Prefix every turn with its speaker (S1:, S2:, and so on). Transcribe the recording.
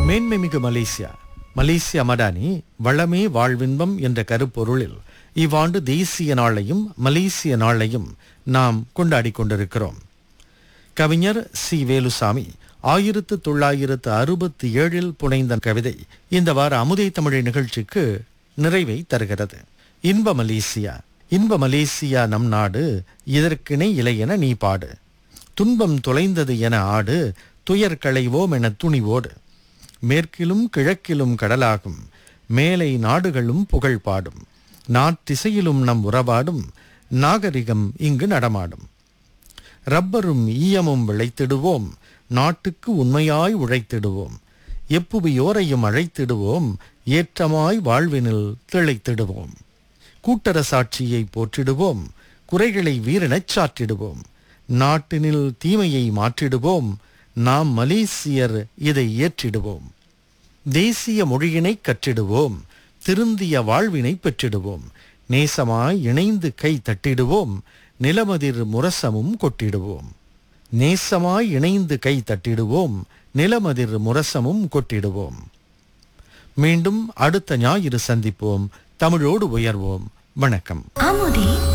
S1: மேன்மைமிகு Malaysia Malaysia Madani வளமே வாழ்வின்பம் என்ற கருப்பொருளில் இவ்வாண்டு தேசிய நாளையும் மலேசிய நாளையும் நாம் கொண்டாடிக் கொண்டிருக்கிறோம் கவிஞர் சி வேலுசாமி ஆயிரத்து தொள்ளாயிரத்து அறுபத்தி ஏழில் புனைந்த கவிதை இந்த வார அமுதை தமிழை நிகழ்ச்சிக்கு நிறைவை தருகிறது இன்ப மலேசியா இன்ப மலேசியா நம் நாடு இதற்கிணை இலையென நீ பாடு துன்பம் தொலைந்தது என ஆடு துயர் களைவோம் என துணிவோடு மேற்கிலும் கிழக்கிலும் கடலாகும் மேலை நாடுகளும் புகழ் பாடும் நாட்டிசையிலும் நம் உறவாடும் நாகரிகம் இங்கு நடமாடும் ரப்பரும் ஈயமும் விளைத்திடுவோம் நாட்டுக்கு உண்மையாய் உழைத்திடுவோம் எப்புவியோரையும் அழைத்திடுவோம் ஏற்றமாய் வாழ்வினில் திளைத்திடுவோம் கூட்டரசாட்சியை போற்றிடுவோம் குறைகளை வீரெனச் சாற்றிடுவோம் நாட்டினில் தீமையை மாற்றிடுவோம் நாம் மலேசியர் இதை ஏற்றிடுவோம் தேசிய மொழியினை கற்றிடுவோம் திருந்திய வாழ்வினை பெற்றிடுவோம் நேசமாய் இணைந்து கை தட்டிடுவோம் நிலமதிர் முரசமும் கொட்டிடுவோம் நேசமாய் இணைந்து கை தட்டிடுவோம் நிலமதிர் முரசமும் கொட்டிடுவோம் மீண்டும் அடுத்த ஞாயிறு சந்திப்போம் தமிழோடு உயர்வோம் வணக்கம்
S2: அமுதே